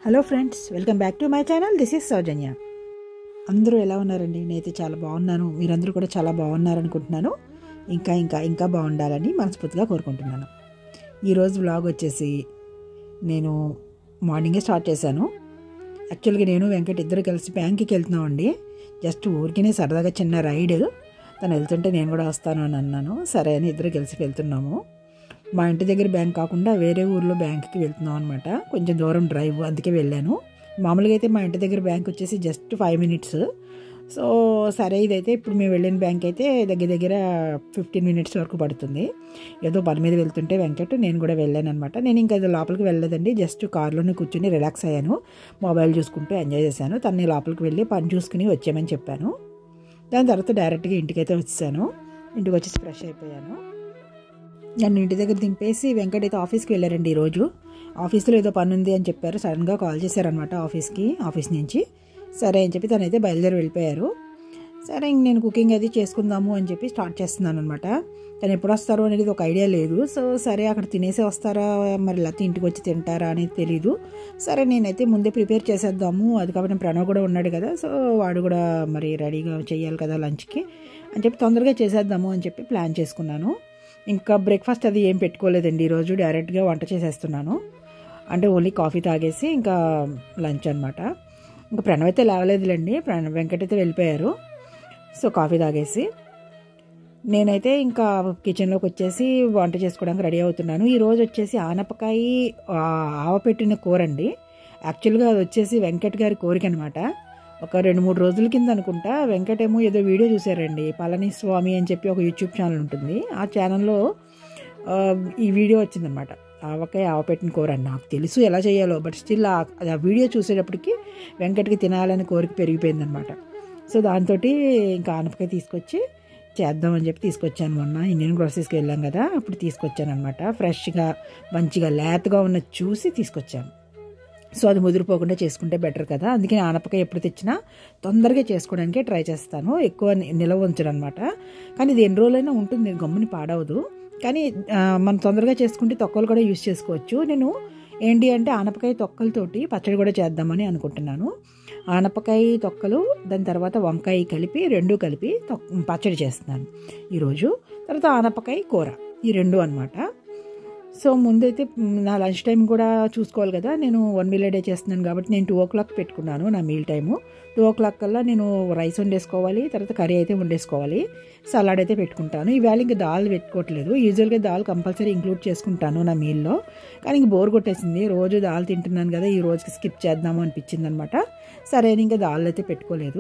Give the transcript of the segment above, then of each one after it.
hello friends welcome back to my channel this is Soujanya అందరూ ఎలా ఉన్నారండి నేనైతే చాలా బాగున్నాను మీరందరూ కూడా చాలా బాగున్నారనుకుంటున్నాను ఇంకా ఇంకా ఇంకా బాగుండాలని మనస్ఫూర్తిగా కోరుకుంటున్నాను ఈరోజు వ్లాగ్ వచ్చేసి నేను మార్నింగే స్టార్ట్ చేశాను యాక్చువల్గా నేను వెంకట్ ఇద్దరు కలిసి బ్యాంక్కి వెళ్తున్నామండి జస్ట్ ఊరికినే సరదాగా చిన్న రైడ్ తను వెళ్తుంటే నేను కూడా వస్తాను అని అన్నాను సరే అని ఇద్దరు కలిసి వెళ్తున్నాము మా ఇంటి దగ్గర బ్యాంక్ కాకుండా వేరే ఊర్లో బ్యాంక్కి వెళ్తున్నాం అనమాట కొంచెం దూరం డ్రైవ్ అందుకే వెళ్ళాను మామూలుగా అయితే మా ఇంటి దగ్గర బ్యాంక్ వచ్చేసి జస్ట్ ఫైవ్ మినిట్స్ సో సరే ఇదైతే ఇప్పుడు మేము వెళ్ళిన బ్యాంక్ అయితే దగ్గర దగ్గర ఫిఫ్టీన్ మినిట్స్ వరకు పడుతుంది ఏదో పని మీద వెళ్తుంటే వెంకట్ నేను కూడా వెళ్ళాను అనమాట నేను ఇంకా అది లోపలికి వెళ్ళలేదండి జస్ట్ కార్లోనే కూర్చొని రిలాక్స్ అయ్యాను మొబైల్ చూసుకుంటూ ఎంజాయ్ చేశాను తన్ని లోపలికి వెళ్ళి పని చూసుకుని వచ్చామని చెప్పాను దాని తర్వాత డైరెక్ట్గా ఇంటికైతే వచ్చేసాను ఇంటికి వచ్చేసి ఫ్రెష్ అయిపోయాను నన్ను ఇంటి దగ్గర దింపేసి వెంకట్ అయితే ఆఫీస్కి వెళ్ళారండి ఈరోజు ఆఫీస్లో ఏదో పని ఉంది అని చెప్పారు సడన్గా కాల్ చేశారనమాట ఆఫీస్కి ఆఫీస్ నుంచి సరే అని చెప్పి తనైతే బయలుదేరి వెళ్ళిపోయారు సరే ఇంక నేను కుకింగ్ అది చేసుకుందాము అని చెప్పి స్టార్ట్ చేస్తున్నాను అనమాట తను ఎప్పుడు వస్తారో అనేది ఒక ఐడియా లేదు సో సరే అక్కడ తినేసి వస్తారా మరి లేకపోతే ఇంటికి వచ్చి తింటారా అనేది తెలీదు సరే నేనైతే ముందే ప్రిపేర్ చేసేద్దాము అది కాబట్టి ప్రణవ్ కూడా ఉన్నాడు కదా సో వాడు కూడా మరి రెడీగా చేయాలి కదా లంచ్కి అని చెప్పి తొందరగా చేసేద్దాము అని చెప్పి ప్లాన్ చేసుకున్నాను ఇంకా బ్రేక్ఫాస్ట్ అది ఏం పెట్టుకోలేదండి ఈరోజు డైరెక్ట్గా వంట చేసేస్తున్నాను అంటే ఓన్లీ కాఫీ తాగేసి ఇంకా లంచ్ అనమాట ఇంకా ప్రణవ్ అయితే లేవలేదులేండి ప్రణవ్ వెంకట్ అయితే వెళ్ళిపోయారు సో కాఫీ తాగేసి నేనైతే ఇంకా కిచెన్లోకి వచ్చేసి వంట చేసుకోవడానికి రెడీ అవుతున్నాను ఈరోజు వచ్చేసి ఆనపకాయ ఆవపెట్టిన కూర అండి యాక్చువల్గా అది వచ్చేసి వెంకట్ గారి కోరిక అనమాట ఒక రెండు మూడు రోజుల కింద అనుకుంటా వెంకటేమో ఏదో వీడియో చూసారండి పళనిస్వామి అని చెప్పి ఒక యూట్యూబ్ ఛానల్ ఉంటుంది ఆ ఛానల్లో ఈ వీడియో వచ్చిందనమాట ఆవకాయ ఆవపెట్టిన కూర అని నాకు తెలుసు ఎలా చేయాలో బట్ స్టిల్ ఆ వీడియో చూసేటప్పటికి వెంకట్కి తినాలని కోరిక పెరిగిపోయిందనమాట సో దాంతో ఇంకా ఆనపకాయ తీసుకొచ్చి చేద్దామని చెప్పి తీసుకొచ్చాను మొన్న ఇండియన్ గ్రోసరీస్కి వెళ్ళాం కదా అప్పుడు తీసుకొచ్చాను అనమాట ఫ్రెష్గా మంచిగా లేతగా ఉన్న చూసి తీసుకొచ్చాను సో అది ముదిరిపోకుండా చేసుకుంటే బెటర్ కదా అందుకే ఆనపకాయ ఎప్పుడు తెచ్చినా తొందరగా చేసుకోవడానికే ట్రై చేస్తాను ఎక్కువ నిలవ ఉంచడం అనమాట కానీ ఇది ఎన్ని రోజులైనా ఉంటుంది గమ్ముని పాడవదు కానీ మనం తొందరగా చేసుకుంటే తొక్కలు కూడా యూస్ చేసుకోవచ్చు నేను ఏంటి అంటే ఆనపకాయ తొక్కలతోటి పచ్చడి కూడా చేద్దామని అనుకుంటున్నాను ఆనపకాయ తొక్కలు దాని తర్వాత వంకాయ కలిపి రెండు కలిపి పచ్చడి చేస్తున్నాను ఈరోజు తర్వాత ఆనపకాయ కూర ఈ రెండు అనమాట సో ముందైతే నా లంచ్ టైం కూడా చూసుకోవాలి కదా నేను వన్ మీల్ డే చేస్తున్నాను కాబట్టి నేను టూ ఓ క్లాక్ పెట్టుకున్నాను నా meal time two o'clock కల్లా నేను రైస్ వండేసుకోవాలి తర్వాత కర్రీ అయితే వండేసుకోవాలి సలాడ్ అయితే పెట్టుకుంటాను ఈవేళ ఇంకా దాల్ పెట్టుకోవట్లేదు యూజువల్గా దాల్ కంపల్సరీ ఇంక్లూడ్ చేసుకుంటాను నా మీల్లో కానీ ఇంక బోర్ కొట్టేసింది రోజు దాల్ తింటున్నాను కదా ఈ రోజుకి స్కిప్ చేద్దాము అనిపించింది అనమాట సరే ఇంకా దాల్ అయితే పెట్టుకోలేదు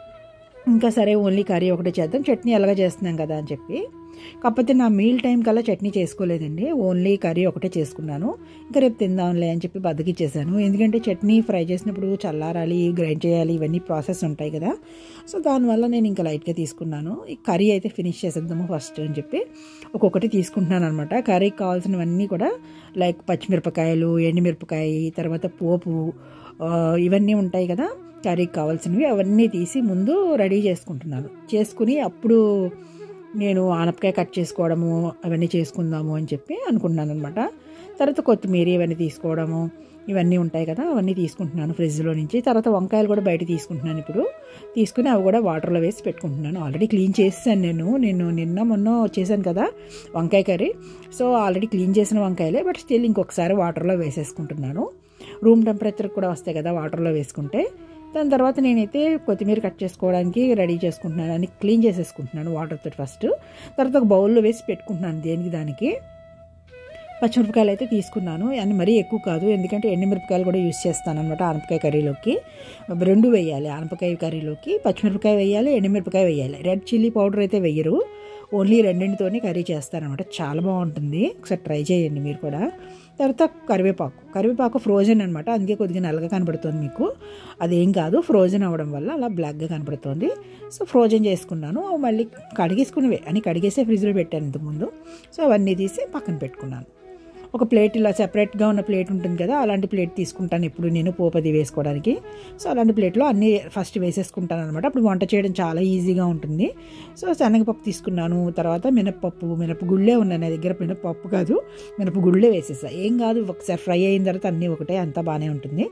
ఇంకా సరే ఓన్లీ కర్రీ ఒకటే చేద్దాం చట్నీ ఎలాగ చేస్తున్నాం కదా అని చెప్పి కాకపోతే నా మీల్ టైం కల్లా చట్నీ చేసుకోలేదండి ఓన్లీ కర్రీ ఒకటే చేసుకున్నాను ఇంకా రేపు తిందాంలే అని చెప్పి బద్దకిచ్చేసాను ఎందుకంటే చట్నీ ఫ్రై చేసినప్పుడు చల్లారాలి గ్రైండ్ చేయాలి ఇవన్నీ ప్రాసెస్ ఉంటాయి కదా సో దానివల్ల నేను ఇంకా లైట్గా తీసుకున్నాను ఈ కర్రీ అయితే ఫినిష్ చేసేద్దాము ఫస్ట్ అని చెప్పి ఒక్కొక్కటి తీసుకుంటున్నాను అనమాట కర్రీకి కావాల్సినవన్నీ కూడా లైక్ పచ్చిమిరపకాయలు ఎండుమిరపకాయ తర్వాత పోపు ఇవన్నీ ఉంటాయి కదా కర్రీకి కావాల్సినవి అవన్నీ తీసి ముందు రెడీ చేసుకుంటున్నాను చేసుకుని అప్పుడు నేను ఆనపకాయ కట్ చేసుకోవడము అవన్నీ చేసుకుందాము అని చెప్పి అనుకున్నాను అనమాట తర్వాత కొత్తిమీర ఇవన్నీ తీసుకోవడము ఇవన్నీ ఉంటాయి కదా అవన్నీ తీసుకుంటున్నాను ఫ్రిడ్జ్లో నుంచి తర్వాత వంకాయలు కూడా బయట తీసుకుంటున్నాను ఇప్పుడు తీసుకుని అవి కూడా వాటర్లో వేసి పెట్టుకుంటున్నాను ఆల్రెడీ క్లీన్ చేసాను నేను నేను నిన్న మొన్న చేశాను కదా వంకాయ కర్రీ సో ఆల్రెడీ క్లీన్ చేసిన వంకాయలే బట్ స్టిల్ ఇంకొకసారి వాటర్లో వేసేసుకుంటున్నాను రూమ్ టెంపరేచర్ కూడా వస్తాయి కదా వాటర్లో వేసుకుంటే దాని తర్వాత నేనైతే కొత్తిమీర కట్ చేసుకోవడానికి రెడీ చేసుకుంటున్నాను అని క్లీన్ చేసేసుకుంటున్నాను వాటర్తో ఫస్ట్ తర్వాత ఒక బౌల్లో వేసి పెట్టుకుంటున్నాను దేనికి దానికి పచ్చిమిరపకాయలు అయితే తీసుకున్నాను అని మరీ ఎక్కువ కాదు ఎందుకంటే ఎండుమిరపకాయలు కూడా యూస్ చేస్తాను అనమాట ఆనపకాయ కర్రీలోకి రెండు వేయాలి ఆనపకాయ కర్రీలోకి పచ్చిమిరపకాయ వేయాలి ఎండుమిరపకాయ వేయాలి రెడ్ చిల్లీ పౌడర్ అయితే వేయరు ఓన్లీ రెండింటితోనే కర్రీ చేస్తారనమాట చాలా బాగుంటుంది ఒకసారి ట్రై చేయండి మీరు కూడా తర్వాత కరివేపాకు కరివేపాకు ఫ్రోజన్ అనమాట అందుకే కొద్దిగా నల్లగా కనబడుతుంది మీకు అదేం కాదు ఫ్రోజన్ అవ్వడం వల్ల అలా బ్లాక్గా కనబడుతుంది సో ఫ్రోజన్ చేసుకున్నాను మళ్ళీ కడిగేసుకునివే అని కడిగేసే ఫ్రిడ్జ్లో పెట్టాను ఇంతకుముందు సో అవన్నీ తీసి పక్కన పెట్టుకున్నాను ఒక ప్లేట్ ఇలా సెపరేట్గా ఉన్న ప్లేట్ ఉంటుంది కదా అలాంటి ప్లేట్ తీసుకుంటాను ఇప్పుడు నేను పోపది వేసుకోవడానికి సో అలాంటి ప్లేట్లో అన్నీ ఫస్ట్ వేసేసుకుంటాను అనమాట అప్పుడు వంట చేయడం చాలా ఈజీగా ఉంటుంది సో శనగపప్పు తీసుకున్నాను తర్వాత మినప్పప్పు మినపగుళ్ళే ఉన్నాయి నా దగ్గర మినపప్పు కాదు మినపగుళ్ళే వేసేసా ఏం కాదు ఒకసారి ఫ్రై అయిన తర్వాత అన్నీ ఒకటే అంతా బాగానే ఉంటుంది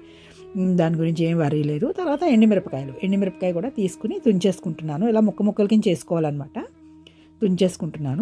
ఉమ్, దాని గురించి ఏం వరీ లేదు తర్వాత ఎండుమిరపకాయలు ఎండుమిరపకాయ కూడా తీసుకుని తుంచేసుకుంటున్నాను ఇలా ముక్క ముక్కల కింద చేసుకోవాలన్నమాట తుంచేసుకుంటున్నాను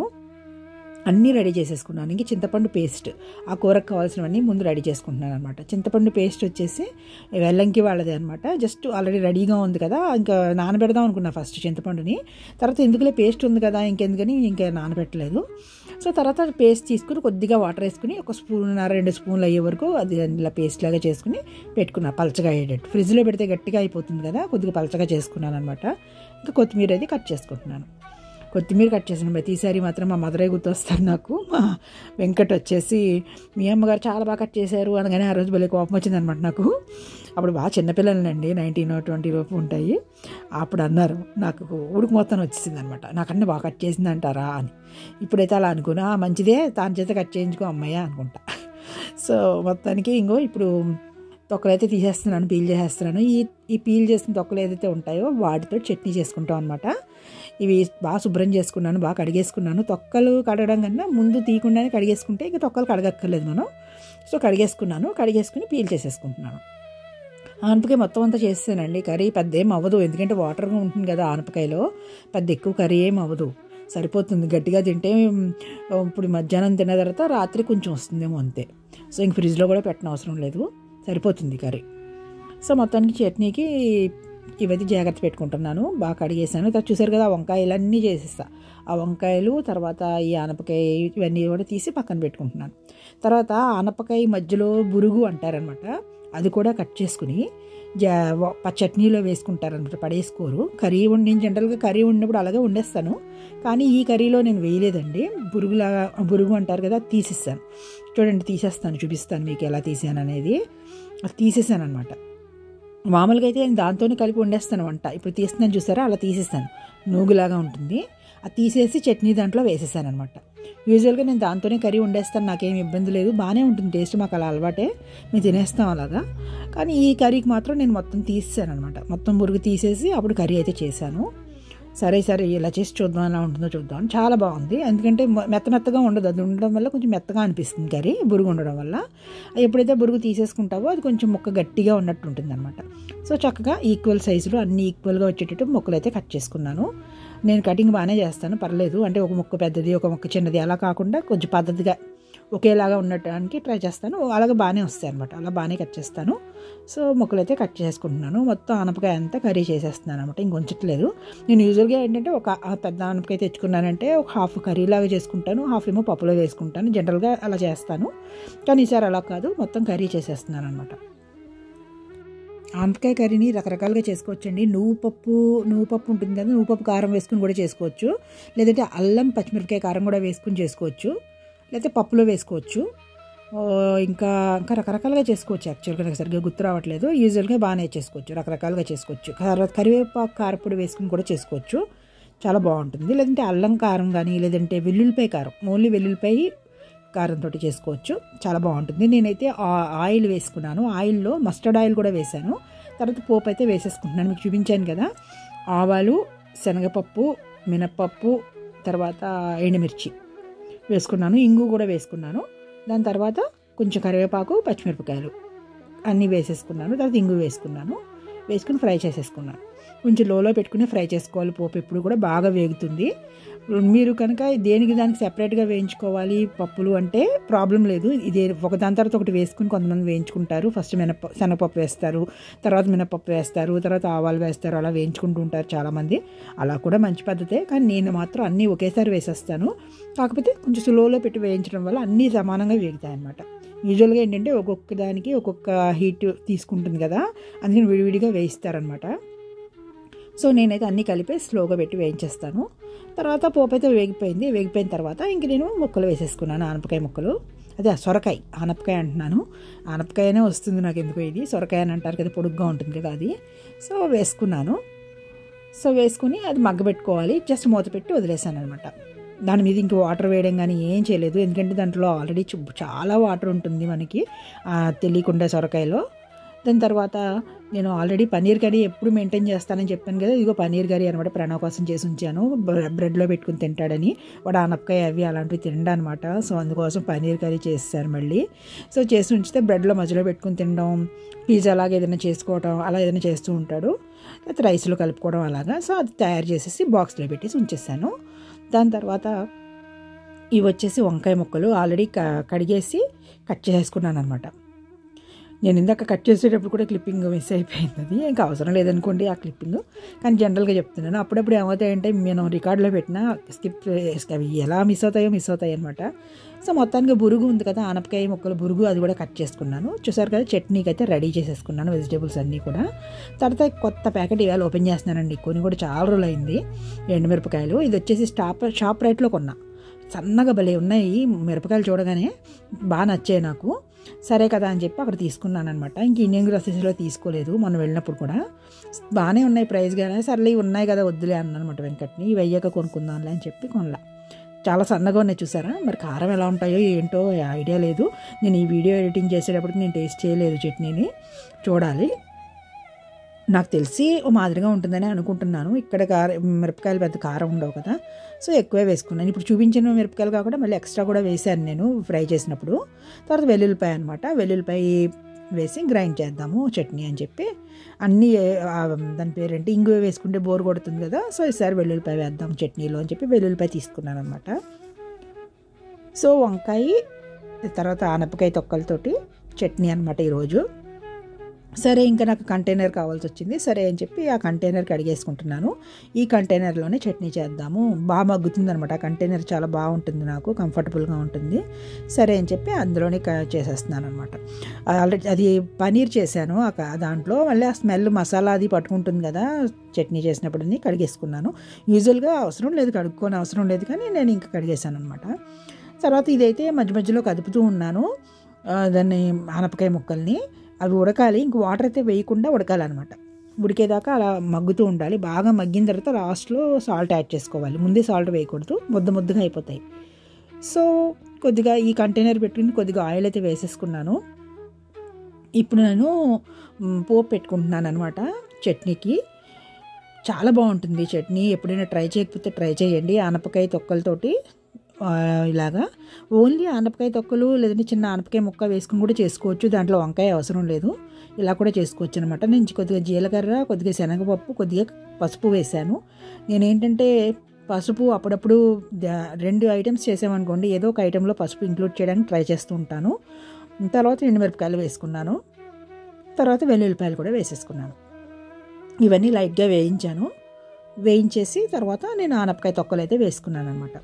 అన్నీ రెడీ చేసేసుకున్నాను ఇంక చింతపండు పేస్ట్ ఆ కూరకు కావాల్సినవన్నీ ముందు రెడీ చేసుకుంటున్నాను అనమాట చింతపండు పేస్ట్ వచ్చేసి వెల్లంకి వాళ్ళది అనమాట జస్ట్ ఆల్రెడీ రెడీగా ఉంది కదా ఇంకా నానబెడదాం అనుకున్నా ఫస్ట్ చింతపండుని తర్వాత ఎందుకులే పేస్ట్ ఉంది కదా ఇంకెందుకని ఇంకా నానబెట్టలేదు సో తర్వాత పేస్ట్ తీసుకుని కొద్దిగా వాటర్ వేసుకుని ఒక స్పూన్ రెండు స్పూన్లు అయ్యే వరకు అది ఇలా పేస్ట్ లాగా చేసుకుని పెట్టుకున్నా పలచగా అయ్యేటట్టు ఫ్రిడ్జ్లో పెడితే గట్టిగా అయిపోతుంది కదా కొద్దిగా పలచగా చేసుకున్నాను అనమాట ఇంకా కొత్తిమీర అయితే కట్ చేసుకుంటున్నాను కొత్తిమీర కట్ చేసిన ప్రతిసారి మాత్రం మా మదరే గుర్తొస్తారు నాకు మా వెంకట్ వచ్చేసి మీ అమ్మగారు చాలా బాగా కట్ చేశారు అనగానే ఆ రోజు భలే కోపం వచ్చిందనమాట నాకు అప్పుడు బాగా చిన్నపిల్లలండి నైన్టీన్ ట్వంటీ లోపు ఉంటాయి అప్పుడు అన్నారు నాకు ఉడుకు మొత్తం వచ్చేసింది అనమాట నాకన్నా బాగా కట్ చేసింది అంటారా అని ఇప్పుడైతే అలా అనుకున్నా "ఆ, మంచిదే తాను చేత కట్ చేయించుకో అమ్మయ్య అనుకుంటా సో మొత్తానికి ఇంకో ఇప్పుడు తొక్కలు అయితే తీసేస్తున్నాను పీల్ చేసేస్తున్నాను ఈ ఈ పీల్ చేసిన తొక్కలు ఏదైతే ఉంటాయో వాటితో చట్నీ చేసుకుంటాం అనమాట ఇవి బాగా శుభ్రం చేసుకున్నాను బాగా కడిగేసుకున్నాను తొక్కలు కడగడం కన్నా ముందు తీయకుండానే కడిగేసుకుంటే ఇంకా తొక్కలు కడగక్కర్లేదు మనం సో కడిగేసుకున్నాను కడిగేసుకుని పీల్ చేసేసుకుంటున్నాను ఆనపకాయ మొత్తం అంతా చేస్తానండి కర్రీ పెద్ద ఏం అవ్వదు ఎందుకంటే వాటర్గా ఉంటుంది కదా ఆనపకాయలో పెద్ద ఎక్కువ కర్రీ ఏం అవ్వదు సరిపోతుంది గట్టిగా తింటే మ్, ఇప్పుడు మధ్యాహ్నం తిన్న తర్వాత రాత్రి కొంచెం వస్తుందేమో అంతే సో ఇంక ఫ్రిడ్జ్లో కూడా పెట్టిన అవసరం లేదు సరిపోతుంది కర్రీ సో మొత్తానికి చట్నీకి ఇవైతే జాగ్రత్త పెట్టుకుంటున్నాను బాగా కడిగేసాను తర్వాత చూసారు కదా ఆ వంకాయలన్నీ చేసేస్తా ఆ వంకాయలు తర్వాత ఈ ఆనపకాయ ఇవన్నీ కూడా తీసి పక్కన పెట్టుకుంటున్నాను తర్వాత ఆనపకాయ మధ్యలో బురుగు అంటారనమాట అది కూడా కట్ చేసుకుని జా వ- ప- చట్నీలో వేసుకుంటారనమాట పడేసుకోరు కర్రీ వండి నేను జనరల్గా కర్రీ వండినప్పుడు అలాగే వండేస్తాను కానీ ఈ కర్రీలో నేను వేయలేదండి బురుగులాగా బురుగు అంటారు కదా అది తీసేస్తాను చూడండి తీసేస్తాను చూపిస్తాను మీకు ఎలా తీసాను అనేది అది తీసేసాను అనమాట మామూలుగా అయితే నేను దాంతోనే కలిపి వండేస్తాను వంట ఇప్పుడు తీస్తున్నాను చూసారా అలా తీసేస్తాను నూగులాగా ఉంటుంది అది తీసేసి చట్నీ దాంట్లో వేసేసాను అనమాట యూజువల్గా నేను దాంతోనే కర్రీ వండేస్తాను నాకేం ఇబ్బంది లేదు బాగానే ఉంటుంది టేస్ట్ మాకు అలా అలవాటే మేము తినేస్తాం అలాగా కానీ ఈ కర్రీకి మాత్రం నేను మొత్తం తీసేసాను అనమాట మొత్తం బురుగు తీసేసి అప్పుడు కర్రీ అయితే చేశాను సరే సరే ఇలా చేసి చూద్దాం ఎలా ఉంటుందో చూద్దాం చాలా బాగుంది ఎందుకంటే మొ- మెత్త మెత్తగా ఉండదు అది ఉండడం వల్ల కొంచెం మెత్తగా అనిపిస్తుంది కర్రీ బురుగు ఉండడం వల్ల ఎప్పుడైతే బురుగు తీసేసుకుంటావో అది కొంచెం ముక్క గట్టిగా ఉన్నట్టు ఉంటుంది అనమాట సో చక్కగా ఈక్వల్ సైజులో అన్ని ఈక్వల్గా వచ్చేటట్టు ముక్కలు అయితే కట్ చేసుకున్నాను నేను కటింగ్ బాగానే చేస్తాను పర్లేదు అంటే ఒక ముక్క పెద్దది ఒక ముక్క చిన్నది అలా కాకుండా కొంచెం పద్ధతిగా ఒకేలాగా ఉండటానికి ట్రై చేస్తాను అలాగే బాగానే వస్తాయి అనమాట అలా బాగానే కట్ చేస్తాను సో ముక్కలు అయితే కట్ చేసుకుంటున్నాను మొత్తం ఆనపకాయ అంతా కర్రీ చేసేస్తున్నాను అనమాట ఇంకొంచట్లేదు నేను యూజువల్గా ఏంటంటే ఒక ఆ పెద్ద ఆనపకాయ తెచ్చుకున్నానంటే ఒక హాఫ్ కర్రీలాగా చేసుకుంటాను హాఫ్ ఏమో పప్పులో వేసుకుంటాను జనరల్గా అలా చేస్తాను కానీ ఈసారి అలా కాదు మొత్తం కర్రీ చేసేస్తున్నాను అనమాట ఆనపకాయ కర్రీని రకరకాలుగా చేసుకోవచ్చండి నువ్వు పప్పు నువ్వు పప్పు ఉంటుంది కదా నువ్వు పప్పు కారం వేసుకుని కూడా చేసుకోవచ్చు లేదంటే అల్లం పచ్చిమిరపకాయ కారం కూడా వేసుకుని చేసుకోవచ్చు లేకపోతే పప్పులో వేసుకోవచ్చు ఓ, ఇంకా ఇంకా రకరకాలుగా చేసుకోవచ్చు యాక్చువల్గా నాకు సరిగ్గా గుర్తు రావట్లేదు యూజువల్గా బాగానే చేసుకోవచ్చు రకరకాలుగా చేసుకోవచ్చు తర్వాత కరివేపాకు కారపొడి వేసుకుని కూడా చేసుకోవచ్చు చాలా బాగుంటుంది లేదంటే అల్లం కారం కానీ లేదంటే వెల్లుల్లిపాయ కారం ఓన్లీ వెల్లుల్లిపాయ కారంతో చేసుకోవచ్చు చాలా బాగుంటుంది నేనైతే ఆ- ఆయిల్ వేసుకున్నాను ఆయిల్లో మస్టర్డ్ ఆయిల్ కూడా వేశాను తర్వాత పోపు అయితే వేసేసుకుంటున్నాను మీకు చూపించాను కదా ఆవాలు శనగపప్పు మినప్పప్పు తర్వాత ఎండుమిర్చి వేసుకున్నాను ఇంగు కూడా వేసుకున్నాను దాని తర్వాత కొంచెం కరివేపాకు పచ్చిమిరపకాయలు అన్నీ వేసేసుకున్నాను తర్వాత ఇంగు వేసుకున్నాను వేసుకుని ఫ్రై చేసేసుకున్నాను కొంచెం లోలో పెట్టుకుని ఫ్రై చేసుకోవాలి పోపు ఎప్పుడు కూడా బాగా వేగుతుంది మీరు కనుక దేనికి దానికి సెపరేట్గా వేయించుకోవాలి పప్పులు అంటే ప్రాబ్లం లేదు ఇది ఒక దాని తర్వాత ఒకటి వేసుకుని కొంతమంది వేయించుకుంటారు ఫస్ట్ మినప శనగపప్పు వేస్తారు తర్వాత మినపప్పు వేస్తారు తర్వాత ఆవాలు వేస్తారు అలా వేయించుకుంటూ ఉంటారు చాలామంది అలా కూడా మంచి పద్ధతే కానీ నేను మాత్రం అన్నీ ఒకేసారి వేసేస్తాను కాకపోతే కొంచెం స్లోలో పెట్టి వేయించడం వల్ల అన్నీ సమానంగా వేగుతాయి అన్నమాట యూజువల్గా ఏంటంటే ఒక్కొక్క దానికి ఒక్కొక్క హీట్ తీసుకుంటుంది కదా అందుకని విడివిడిగా వేయిస్తారనమాట సో నేనైతే అన్నీ కలిపి స్లోగా పెట్టి వేయించేస్తాను తర్వాత పోపు అయితే వేగిపోయింది వేగిపోయిన తర్వాత ఇంక నేను ముక్కలు వేసేసుకున్నాను ఆనపకాయ ముక్కలు అదే సొరకాయ ఆనపకాయ అంటున్నాను ఆనపకాయనే వస్తుంది నాకు ఎందుకో ఇది సొరకాయ అని అంటారు కదా పొడుగ్గా ఉంటుంది కదా అది సో వేసుకున్నాను సో వేసుకుని అది మగ్గబెట్టుకోవాలి జస్ట్ మూత పెట్టి వదిలేసాను అనమాట దాని మీద ఇంక వాటర్ వేయడం కానీ ఏం చేయలేదు ఎందుకంటే దాంట్లో ఆల్రెడీ చాలా వాటర్ ఉంటుంది మనకి ఆ, తెలియకుండా సొరకాయలో దాని తర్వాత నేను ఆల్రెడీ పన్నీర్ కర్రీ ఎప్పుడు మెయింటైన్ చేస్తానని చెప్పాను కదా ఇదిగో పన్నీర్ కర్రీ అనమాట ప్రణవ్ కోసం చేసి ఉంచాను బ్రె- బ్రెడ్లో పెట్టుకుని తింటాడని వాడు ఆనపకాయ అవి అలాంటివి తినడా అనమాట సో అందుకోసం పన్నీర్ కర్రీ చేస్తారు మళ్ళీ సో చేసి ఉంచితే బ్రెడ్లో మధ్యలో పెట్టుకుని తినడం పిజ్జా అలాగే ఏదైనా చేసుకోవడం అలా ఏదైనా చేస్తూ ఉంటాడు లేకపోతే రైస్లో కలుపుకోవడం అలాగా సో అది తయారు చేసేసి బాక్స్లో పెట్టేసి ఉంచేసాను దాని తర్వాత ఇవి వచ్చేసి వంకాయ ముక్కలు ఆల్రెడీ క కడిగేసి కట్ చేసుకున్నాను అనమాట నేను ఇందాక కట్ చేసేటప్పుడు కూడా క్లిప్పింగ్ మిస్ అయిపోయింది అది ఇంకా అవసరం లేదనుకోండి ఆ క్లిప్పింగ్ కానీ జనరల్గా చెప్తున్నాను అప్పుడప్పుడు ఏమవుతాయంటే నేను రికార్డులో పెట్టిన స్కిప్ అవి ఎలా మిస్ అవుతాయో మిస్ అవుతాయి అనమాట సో మొత్తానికి బురుగు ఉంది కదా ఆనపకాయ ముక్కలు బురుగు అది కూడా కట్ చేసుకున్నాను చూసారు కదా చట్నీకి అయితే రెడీ చేసేసుకున్నాను వెజిటేబుల్స్ అన్నీ కూడా తర్వాత కొత్త ప్యాకెట్ ఇవాళ ఓపెన్ చేస్తున్నానండి కొన్ని కూడా చాలా రోజులు అయింది ఎండుమిరపకాయలు ఇది వచ్చేసి స్టాప్ షాప్ రైట్లో కొన్నా సన్నగా భలే ఉన్నాయి మిరపకాయలు చూడగానే బాగా నచ్చాయి నాకు సరే కదా అని చెప్పి అక్కడ తీసుకున్నాను అనమాట ఇంక ఇండియన్ గ్రాసరీస్లో తీసుకోలేదు మొన్న వెళ్ళినప్పుడు కూడా బాగానే ఉన్నాయి ప్రైస్ కానీ సర్లే ఇవి ఉన్నాయి కదా వద్దులే అన్నాను అనమాట వెంకట్ని ఇవి అయ్యాక కొనుక్కుందాంలే అని చెప్పి కొనలా చాలా సన్నగా ఉన్నాయి చూసారా మరి కారం ఎలా ఉంటాయో ఏంటో ఐడియా లేదు నేను ఈ వీడియో ఎడిటింగ్ చేసేటప్పటికి నేను టేస్ట్ చేయలేదు చట్నీని చూడాలి నాకు తెలిసి ఓ మాదిరిగా ఉంటుందని అనుకుంటున్నాను ఇక్కడ కార మిరపకాయలు పెద్ద కారం ఉండవు కదా సో ఎక్కువే వేసుకున్నాను ఇప్పుడు చూపించిన మిరపకాయలు కాకుండా మళ్ళీ ఎక్స్ట్రా కూడా వేసాను నేను ఫ్రై చేసినప్పుడు తర్వాత వెల్లుల్లిపాయ అనమాట వెల్లుల్లిపాయ వేసి గ్రైండ్ చేద్దాము చట్నీ అని చెప్పి అన్నీ ఆ, దాని పేరేంటి ఇంగువ వేసుకుంటే బోర్ కొడుతుంది కదా సో ఈసారి వెల్లుల్లిపాయ వేద్దాం చట్నీలో అని చెప్పి వెల్లుల్లిపాయ తీసుకున్నాను అనమాట సో వంకాయ తర్వాత ఆనపకాయ తొక్కలతోటి చట్నీ అనమాట ఈరోజు సరే ఇంకా నాకు కంటైనర్ కావాల్సి వచ్చింది సరే అని చెప్పి ఆ కంటైనర్కి అడిగేసుకుంటున్నాను ఈ కంటైనర్లోనే చట్నీ చేద్దాము బాగా మగ్గుతుంది అనమాట ఆ కంటైనర్ చాలా బాగుంటుంది నాకు కంఫర్టబుల్గా ఉంటుంది సరే అని చెప్పి అందులోనే క- చేసేస్తున్నాను అనమాట ఆల్రెడీ అది పనీర్ చేశాను ఆ క- దాంట్లో మళ్ళీ ఆ స్మెల్ మసాలా అది పట్టుకుంటుంది కదా చట్నీ చేసినప్పుడు కడిగేసుకున్నాను యూజువల్గా అవసరం లేదు కడుక్కొని అవసరం లేదు కానీ నేను ఇంకా కడిగేశాను అనమాట తర్వాత ఇదైతే మధ్య మధ్యలో కదుపుతూ ఉన్నాను ఆ, దాన్ని ఆనపకాయ ముక్కల్ని అవి ఉడకాలి ఇంక వాటర్ అయితే వేయకుండా ఉడకాలన్నమాట ఉడికేదాకా అలా మగ్గుతూ ఉండాలి బాగా మగ్గిన తర్వాత లాస్ట్లో సాల్ట్ యాడ్ చేసుకోవాలి ముందే సాల్ట్ వేయకూడదు ముద్ద ముద్దగా అయిపోతాయి సో కొద్దిగా ఈ కంటైనర్ పెట్టుకుని కొద్దిగా ఆయిల్ అయితే వేసేసుకున్నాను ఇప్పుడు నేను మ్, పోపు పెట్టుకుంటున్నాను అనమాట చట్నీకి చాలా బాగుంటుంది ఈ చట్నీ ఎప్పుడైనా ట్రై చేయకపోతే ట్రై చేయండి ఆనపకాయ తొక్కలతోటి ఆ, ఇలాగా ఓన్లీ ఆనపకాయ తొక్కలు లేదంటే చిన్న ఆనపకాయ ముక్క వేసుకుని కూడా చేసుకోవచ్చు దాంట్లో వంకాయ అవసరం లేదు ఇలా కూడా చేసుకోవచ్చు అనమాట నేను కొద్దిగా జీలకర్ర కొద్దిగా శనగపప్పు కొద్దిగా పసుపు వేశాను నేనేంటంటే పసుపు అప్పుడప్పుడు ద- రెండు ఐటమ్స్ చేసామనుకోండి ఏదో ఒక ఐటెంలో పసుపు ఇంక్లూడ్ చేయడానికి ట్రై చేస్తూ ఉంటాను తర్వాత ఎండుమిరపకాయలు వేసుకున్నాను తర్వాత వెల్లుల్లిపాయలు కూడా వేసేసుకున్నాను ఇవన్నీ లైట్గా వేయించాను వేయించేసి తర్వాత నేను ఆనపకాయ తొక్కలు అయితే వేసుకున్నాను అనమాట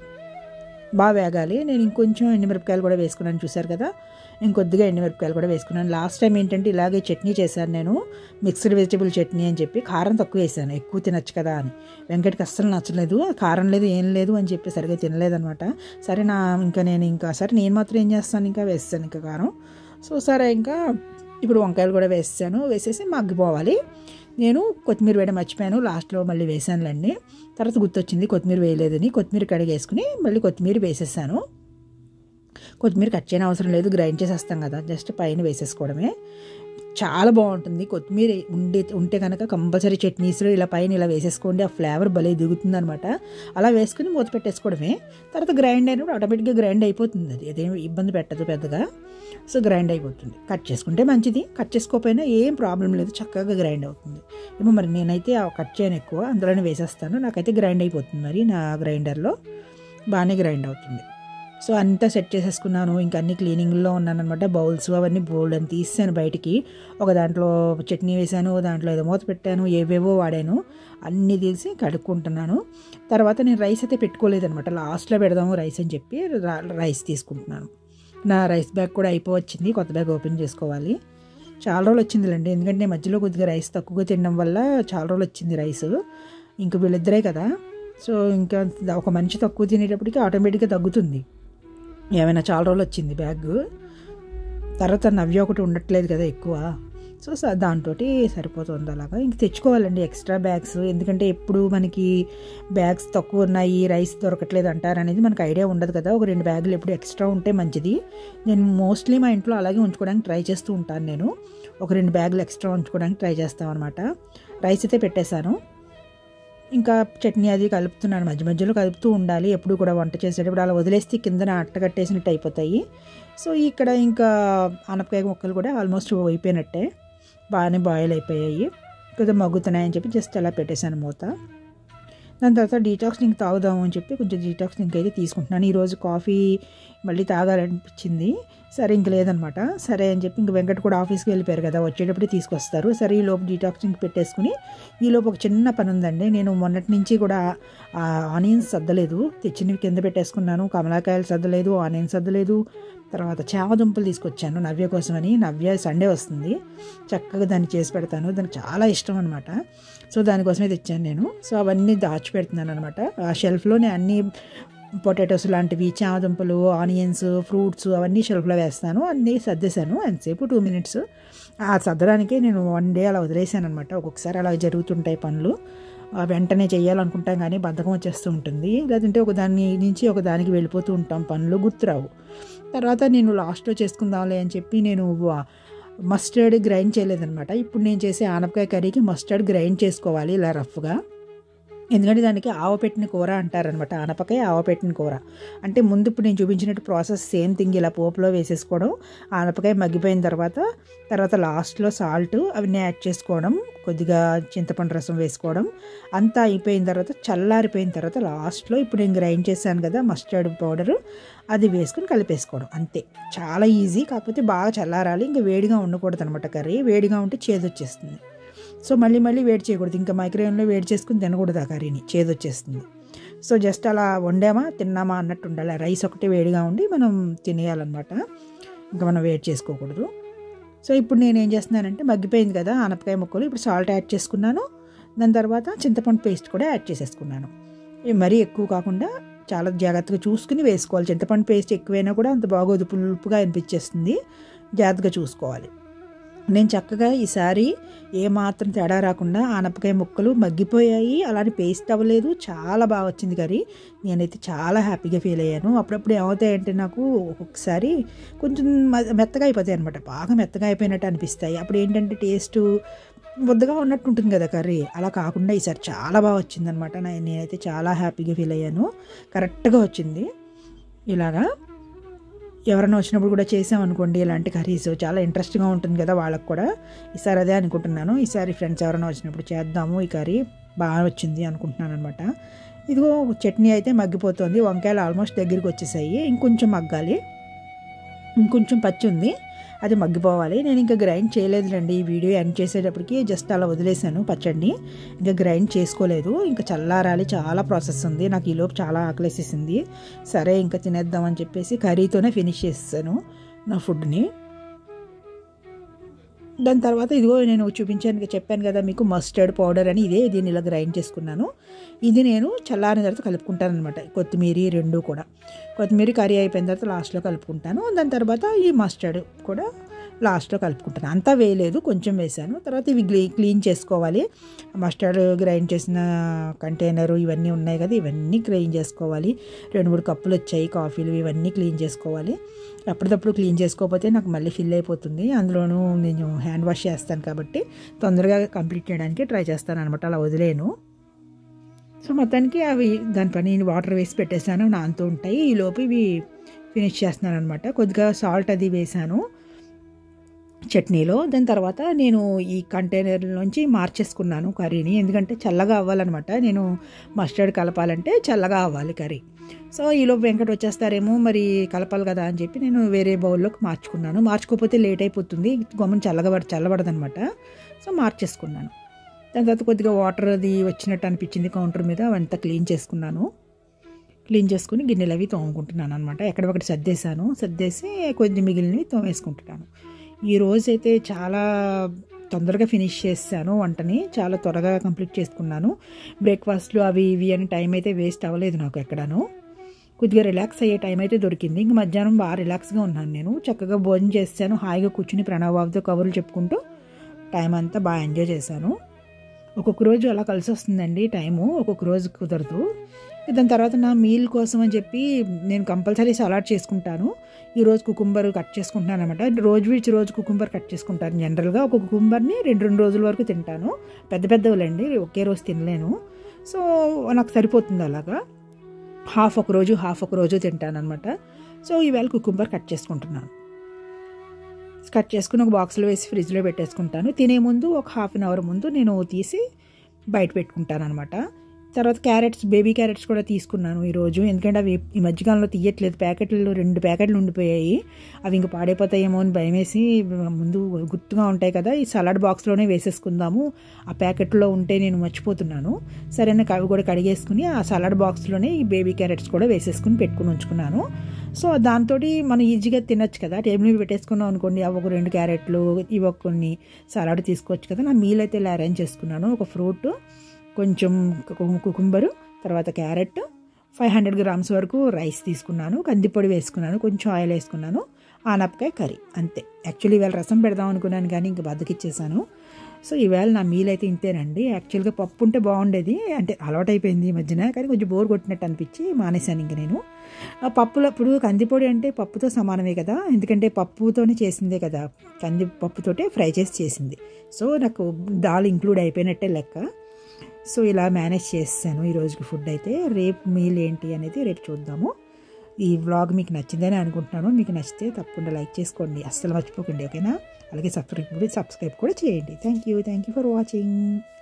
బాగా వేగాలి నేను ఇంకొంచెం ఎండుమిరపకాయలు కూడా వేసుకున్నాను చూసారు కదా ఇంకొద్దిగా ఎండుమిరపకాయలు కూడా వేసుకున్నాను లాస్ట్ టైం ఏంటంటే ఇలాగే చట్నీ చేశాను నేను మిక్స్డ్ వెజిటబుల్ చట్నీ అని చెప్పి కారం తక్కువ వేసాను ఎక్కువ తినచ్చు కదా అని వెంకటకి అస్సలు నచ్చలేదు కారం లేదు ఏం లేదు అని చెప్పి సరిగ్గా తినలేదనమాట సరే నా ఇంకా నేను ఇంకా సరే నేను మాత్రం ఏం చేస్తాను ఇంకా వేస్తాను ఇంకా కారం సో సరే ఇంకా ఇప్పుడు వంకాయలు కూడా వేసాను వేసేసి మగ్గిపోవాలి నేను కొత్తిమీర వేయడం మర్చిపోయాను లాస్ట్లో మళ్ళీ వేసానులేండి తర్వాత గుర్తొచ్చింది కొత్తిమీర వేయలేదని కొత్తిమీర కడిగేసుకుని మళ్ళీ కొత్తిమీర వేసేసాను కొత్తిమీర కట్ చేయని అవసరం లేదు గ్రైండ్ చేసేస్తాం కదా జస్ట్ పైన వేసేసుకోవడమే చాలా బాగుంటుంది కొత్తిమీర ఉండే ఉంటే కనుక కంపల్సరీ చట్నీస్లో ఇలా పైన ఇలా వేసేసుకోండి ఆ ఫ్లేవర్ భలే దిగుతుంది అనమాట అలా వేసుకుని మూత పెట్టేసుకోవడమే తర్వాత గ్రైండ్ అయినప్పుడు ఆటోమేటిక్గా గ్రైండ్ అయిపోతుంది అది అదేం ఇబ్బంది పెట్టదు పెద్దగా సో గ్రైండ్ అయిపోతుంది కట్ చేసుకుంటే మంచిది కట్ చేసుకోకపోయినా ఏం ప్రాబ్లం లేదు చక్కగా గ్రైండ్ అవుతుంది ఏమో మరి నేనైతే ఆ కట్ చేయను ఎక్కువ అందులోనే వేసేస్తాను నాకైతే గ్రైండ్ అయిపోతుంది మరి నా గ్రైండర్లో బాగానే గ్రైండ్ అవుతుంది సో అంతా సెట్ చేసేసుకున్నాను ఇంకా అన్ని క్లీనింగ్లో ఉన్నాను అనమాట బౌల్స్ అవన్నీ బౌల్ అని తీసాను బయటికి ఒక దాంట్లో చట్నీ వేసాను ఒక దాంట్లో ఏదో మూత పెట్టాను ఏవేవో వాడాను అన్నీ తీసి కడుక్కుంటున్నాను తర్వాత నేను రైస్ అయితే పెట్టుకోలేదనమాట లాస్ట్లో పెడదాము రైస్ అని చెప్పి రా- రైస్ తీసుకుంటున్నాను నా రైస్ బ్యాగ్ కూడా అయిపోవచ్చింది కొత్త బ్యాగ్ ఓపెన్ చేసుకోవాలి చాలా రోజులు వచ్చిందిలేండి ఎందుకంటే మధ్యలో కొద్దిగా రైస్ తక్కువగా తినడం వల్ల చాలా రోజులు వచ్చింది రైస్ ఇంక వీళ్ళిద్దరే కదా సో ఇంకా ఒక మనిషి తక్కువ తినేటప్పటికి ఆటోమేటిక్గా తగ్గుతుంది ఏమైనా చాలా రోజులు వచ్చింది బ్యాగ్ తర్వాత నవ్య ఒకటి ఉండట్లేదు కదా ఎక్కువ సో స- దాంతో సరిపోతుంది అలాగా ఇంక తెచ్చుకోవాలండి ఎక్స్ట్రా బ్యాగ్స్ ఎందుకంటే ఎప్పుడు మనకి బ్యాగ్స్ తక్కువ ఉన్నాయి రైస్ దొరకట్లేదు అంటారు అనేది మనకు ఐడియా ఉండదు కదా ఒక రెండు బ్యాగులు ఎప్పుడు ఎక్స్ట్రా ఉంటే మంచిది నేను మోస్ట్లీ మా ఇంట్లో అలాగే ఉంచుకోవడానికి ట్రై చేస్తూ ఉంటాను నేను ఒక రెండు బ్యాగులు ఎక్స్ట్రా ఉంచుకోవడానికి ట్రై చేస్తాం అనమాట రైస్ అయితే పెట్టేశాను ఇంకా చట్నీ అది కలుపుతున్నాను మధ్య మధ్యలో కలుపుతూ ఉండాలి ఎప్పుడు కూడా వంట చేసేటప్పుడు అలా వదిలేస్తే కిందన అట్ట కట్టేసినట్టు అయిపోతాయి సో ఇక్కడ ఇంకా ఆనపకాయ ముక్కలు కూడా ఆల్మోస్ట్ అయిపోయినట్టే బాగానే బాయిల్ అయిపోయాయి కొద్దిగా మగ్గుతున్నాయని చెప్పి జస్ట్ అలా పెట్టేశాను మూత దాని తర్వాత డీటాక్స్ డ్రింక్ తాగుదాము అని చెప్పి కొంచెం డీటాక్స్ డ్రింక్ అయితే తీసుకుంటున్నాను ఈరోజు కాఫీ మళ్ళీ తాగాలనిపించింది సరే ఇంక లేదనమాట సరే అని చెప్పి ఇంక వెంకట్ కూడా ఆఫీస్కి వెళ్ళిపోయారు కదా వచ్చేటప్పుడే తీసుకొస్తారు సరే ఈ లోపు డీటాక్స్ డ్రింక్ పెట్టేసుకుని ఈ లోపు ఒక చిన్న పని ఉందండి నేను మొన్నటి నుంచి కూడా ఆ ఆనియన్స్ సర్దలేదు తెచ్చినవి కింద పెట్టేసుకున్నాను కమలాకాయలు సర్దలేదు ఆనియన్స్ సర్దలేదు తర్వాత చామదుంపలు తీసుకొచ్చాను నవ్య కోసమని నవ్య సండే వస్తుంది చక్కగా దాన్ని చేసి పెడతాను దానికి చాలా ఇష్టం అనమాట సో దానికోసమే తెచ్చాను నేను సో అవన్నీ దాచిపెడుతున్నాను అనమాట ఆ షెల్ఫ్లోనే అన్ని పొటాటోస్ లాంటివి చామదుంపలు ఆనియన్స్ ఫ్రూట్స్ అవన్నీ షెల్ఫ్లో వేస్తాను అన్నీ సర్దేశాను ఎంతసేపు టూ మినిట్స్ ఆ సర్దడానికే నేను వన్ డే అలా వదిలేసాను అనమాట ఒక్కొక్కసారి అలా జరుగుతుంటాయి పనులు ఆ వెంటనే చేయాలనుకుంటాం కానీ బద్ధకం వచ్చేస్తూ ఉంటుంది లేదంటే ఒక దాని నుంచి ఒక దానికి వెళ్ళిపోతూ ఉంటాం పనులు గుర్తురావు తర్వాత నేను లాస్ట్లో చేసుకుందాంలే అని చెప్పి నేను మస్టర్డ్ గ్రైండ్ చేయలేదనమాట ఇప్పుడు నేను చేసే ఆనపకాయ కర్రీకి మస్టర్డ్ గ్రైండ్ చేసుకోవాలి ఇలా రఫ్గా ఎందుకంటే దానికి ఆవపెట్టిన కూర అంటారనమాట ఆనపకాయ ఆవపెట్టిన కూర అంటే ముందు ఇప్పుడు నేను చూపించినట్టు ప్రాసెస్ సేమ్ థింగ్ ఇలా పోపులో వేసేసుకోవడం ఆనపకాయ మగ్గిపోయిన తర్వాత తర్వాత లాస్ట్లో సాల్ట్ అవన్నీ యాడ్ చేసుకోవడం కొద్దిగా చింతపండు రసం వేసుకోవడం అంతా అయిపోయిన తర్వాత చల్లారిపోయిన తర్వాత లాస్ట్లో ఇప్పుడు నేను గ్రైండ్ చేశాను కదా మస్టర్డ్ పౌడరు అది వేసుకుని కలిపేసుకోవడం అంతే చాలా ఈజీ కాకపోతే బాగా చల్లారాలి ఇంకా వేడిగా ఉండకూడదు అనమాట కర్రీ వేడిగా ఉంటే చేదు వచ్చేస్తుంది సో మళ్ళీ మళ్ళీ వేడి చేయకూడదు ఇంకా మైక్రోవేవ్లో వేడి చేసుకుని తినకూడదు ఆ కర్రీని చేదు వచ్చేస్తుంది సో జస్ట్ అలా వండామా తిన్నామా అన్నట్టు ఉండాలి రైస్ ఒకటి వేడిగా ఉండి మనం తినేయాలన్నమాట ఇంకా మనం వేడి చేసుకోకూడదు సో ఇప్పుడు నేను ఏం చేస్తున్నానంటే మగ్గిపోయింది కదా ఆనపకాయ ముక్కలు ఇప్పుడు సాల్ట్ యాడ్ చేసుకున్నాను దాని తర్వాత చింతపండు పేస్ట్ కూడా యాడ్ చేసేసుకున్నాను ఇవి మరీ ఎక్కువ కాకుండా చాలా జాగ్రత్తగా చూసుకుని వేసుకోవాలి చింతపండు పేస్ట్ ఎక్కువైనా కూడా అంత బాగోదు పులుపుగా అనిపించేస్తుంది జాగ్రత్తగా చూసుకోవాలి నేను చక్కగా ఈసారి ఏమాత్రం తేడా రాకుండా ఆనపకాయ ముక్కలు మగ్గిపోయాయి అలానే పేస్ట్ అవ్వలేదు చాలా బాగా వచ్చింది కర్రీ నేనైతే చాలా హ్యాపీగా ఫీల్ అయ్యాను అప్పుడప్పుడు ఏమవుతాయంటే నాకు ఒక్కొక్కసారి కొంచెం మె- మెత్తగా అయిపోతాయి అనమాట బాగా మెత్తగా అయిపోయినట్టు అనిపిస్తాయి అప్పుడు ఏంటంటే టేస్ట్ ముద్దగా ఉన్నట్టు ఉంటుంది కదా కర్రీ అలా కాకుండా ఈసారి చాలా బాగా వచ్చిందనమాట నేనైతే చాలా హ్యాపీగా ఫీల్ అయ్యాను కరెక్ట్గా వచ్చింది ఇలాగా ఎవరైనా వచ్చినప్పుడు కూడా చేసామనుకోండి ఇలాంటి కర్రీస్ చాలా ఇంట్రెస్ట్గా ఉంటుంది కదా వాళ్ళకి కూడా ఈసారి అదే అనుకుంటున్నాను ఈసారి ఫ్రెండ్స్ ఎవరైనా వచ్చినప్పుడు చేద్దాము ఈ కర్రీ బాగా వచ్చింది అనుకుంటున్నాను అనమాట ఇదిగో చట్నీ అయితే మగ్గిపోతుంది వంకాయలు ఆల్మోస్ట్ దగ్గరికి వచ్చేసాయి ఇంకొంచెం మగ్గాలి ఇంకొంచెం పచ్చి ఉంది అది మగ్గిపోవాలి నేను ఇంకా గ్రైండ్ చేయలేదులేండి ఈ వీడియో ఎండ్ చేసేటప్పటికి జస్ట్ అలా వదిలేసాను పచ్చడిని ఇంకా గ్రైండ్ చేసుకోలేదు ఇంకా చల్లారాలి చాలా ప్రాసెస్ ఉంది నాకు ఈలోపు చాలా ఆకలేసేసింది సరే ఇంకా తినేద్దామని చెప్పేసి కర్రీతోనే ఫినిష్ చేస్తాను నా ఫుడ్ని దాని తర్వాత ఇదిగో నేను చూపించాను చెప్పాను కదా మీకు మస్టర్డ్ పౌడర్ అని ఇదే దీన్ని ఇలా గ్రైండ్ చేసుకున్నాను ఇది నేను చల్లారిన తర్వాత కలుపుకుంటాను అనమాట కొత్తిమీర రెండు కూడా కొత్తిమీర కర్రీ అయిపోయిన తర్వాత లాస్ట్లో కలుపుకుంటాను దాని తర్వాత ఈ మస్టర్డ్ కూడా లాస్ట్లో కలుపుకుంటాను అంతా వేయలేదు కొంచెం వేసాను తర్వాత ఇవి క్లీ క్లీన్ చేసుకోవాలి మస్టర్డ్ గ్రైండ్ చేసిన కంటైనరు ఇవన్నీ ఉన్నాయి కదా ఇవన్నీ క్లీన్ చేసుకోవాలి రెండు మూడు కప్పులు వచ్చాయి కాఫీలు ఇవన్నీ క్లీన్ చేసుకోవాలి అప్పటికప్పుడు క్లీన్ చేసుకోకపోతే నాకు మళ్ళీ ఫిల్ అయిపోతుంది అందులోనూ నేను హ్యాండ్ వాష్ చేస్తాను కాబట్టి తొందరగా కంప్లీట్ చేయడానికి ట్రై చేస్తాను అనమాట అలా వదిలేను సో మొత్తానికి అవి దాని పని వాటర్ వేసి పెట్టేశాను నానుతూ ఉంటాయి ఈ లోపు ఇవి ఫినిష్ చేస్తున్నాను అనమాట కొద్దిగా సాల్ట్ అది వేసాను చట్నీలో దాని తర్వాత నేను ఈ కంటైనర్ నుంచి మార్చేసుకున్నాను కర్రీని ఎందుకంటే చల్లగా అవ్వాలన్నమాట నేను మస్టర్డ్ కలపాలంటే చల్లగా అవ్వాలి కర్రీ సో ఈలోపు వెంకట వచ్చేస్తారేమో మరి కలపాలి కదా అని చెప్పి నేను వేరే బౌల్లోకి మార్చుకున్నాను మార్చుకోకపోతే లేట్ అయిపోతుంది గమ్మున చల్లగా చల్లబడదనమాట సో మార్చేసుకున్నాను దాని తర్వాత కొద్దిగా వాటర్ అది వచ్చినట్టు అనిపించింది కౌంటర్ మీద అవంతా క్లీన్ చేసుకున్నాను క్లీన్ చేసుకుని గిన్నెలు అవి తోముకుంటున్నాను అనమాట ఎక్కడొకటి సర్దేశాను సర్దేసి కొద్ది మిగిలినవి తోమేసుకుంటున్నాను ఈ రోజు అయితే చాలా తొందరగా ఫినిష్ చేశాను వంటని చాలా త్వరగా కంప్లీట్ చేసుకున్నాను బ్రేక్ఫాస్ట్లు అవి ఇవి అని టైం అయితే వేస్ట్ అవ్వలేదు నాకు ఎక్కడాను కొద్దిగా రిలాక్స్ అయ్యే టైం అయితే దొరికింది ఇంక మధ్యాహ్నం బాగా రిలాక్స్గా ఉన్నాను నేను చక్కగా భోజనం చేశాను హాయిగా కూర్చుని ప్రణవబాబుతో కబుర్లు చెప్పుకుంటూ టైం అంతా బాగా ఎంజాయ్ చేశాను ఒక్కొక్క రోజు అలా కలిసి వస్తుందండి టైము ఒక్కొక్క రోజు కుదరదు దాని తర్వాత నా మీల్ కోసం అని చెప్పి నేను కంపల్సరీ సలాడ్ చేసుకుంటాను ఈ రోజు కుకుంబర్ కట్ చేసుకుంటున్నాను అనమాట రోజు విడిచి రోజు కుకుంబర్ కట్ చేసుకుంటాను జనరల్గా ఒక కుకుంబర్ని రెండు రెండు రోజుల వరకు తింటాను పెద్ద పెద్దవులండి ఒకే రోజు తినలేను సో నాకు సరిపోతుంది అలాగా హాఫ్ ఒక రోజు హాఫ్ ఒక రోజు తింటాను అనమాట సో ఈవేళ కుకుంబర్ కట్ చేసుకుంటున్నాను కట్ చేసుకుని ఒక బాక్స్లో వేసి ఫ్రిడ్జ్లో పెట్టేసుకుంటాను తినే ముందు ఒక హాఫ్ అన్ అవర్ ముందు నేను తీసి బయట పెట్టుకుంటాను అనమాట తర్వాత క్యారెట్స్ బేబీ క్యారెట్స్ కూడా తీసుకున్నాను ఈరోజు ఎందుకంటే అవి ఈ మధ్యకాలంలో తీయట్లేదు ప్యాకెట్లు రెండు ప్యాకెట్లు ఉండిపోయాయి అవి ఇంక పాడైపోతాయేమో అని భయమేసి ముందు గుర్తుగా ఉంటాయి కదా ఈ సలాడ్ బాక్స్లోనే వేసేసుకుందాము ఆ ప్యాకెట్లో ఉంటే నేను మర్చిపోతున్నాను సరే అవి కూడా కడిగేసుకుని ఆ సలాడ్ బాక్స్లోనే ఈ బేబీ క్యారెట్స్ కూడా వేసేసుకుని పెట్టుకుని ఉంచుకున్నాను సో దాంతో మనం ఈజీగా తినొచ్చు కదా టేబుల్ మీద పెట్టేసుకున్నాం అనుకోండి అవి ఒక రెండు క్యారెట్లు ఇవి ఒక కొన్ని సలాడ్ తీసుకోవచ్చు కదా నా మీల్ అయితే ఇలా అరేంజ్ చేసుకున్నాను ఒక ఫ్రూట్ కొంచెం కుకుంబరు తర్వాత క్యారెట్ ఫైవ్ హండ్రెడ్ గ్రామ్స్ వరకు రైస్ తీసుకున్నాను కందిపొడి వేసుకున్నాను కొంచెం ఆయిల్ వేసుకున్నాను ఆనపకాయ కర్రీ అంతే యాక్చువల్లీ ఇవాళ రసం పెడదాం అనుకున్నాను కానీ ఇంకా బద్దకిచ్చేసాను సో ఈవేళ నా మీల్ అయితే ఇంతేనండి యాక్చువల్గా పప్పు ఉంటే బాగుండేది అంటే అలవాటైపోయింది ఈ మధ్యన కానీ కొంచెం బోర్ కొట్టినట్టు అనిపించి మానేశాను ఇంక నేను ఆ పప్పులో ఇప్పుడు కందిపొడి అంటే పప్పుతో సమానమే కదా ఎందుకంటే పప్పుతోనే చేసిందే కదా కంది పప్పుతోటే ఫ్రై చేసి చేసింది సో నాకు దాల్ ఇంక్లూడ్ అయిపోయినట్టే లెక్క సో ఇలా మేనేజ్ చేస్తాను ఈ రోజుకి ఫుడ్ అయితే రేపు మీల్ ఏంటి అనేది రేపు చూద్దాము ఈ వ్లాగ్ మీకు నచ్చిందని అనుకుంటున్నాను మీకు నచ్చితే తప్పకుండా లైక్ చేసుకోండి అస్సలు మర్చిపోకండి ఓకేనా అలాగే సబ్స్క్రైబ్ కూడా సబ్స్క్రైబ్ కూడా చేయండి thank you thank you for watching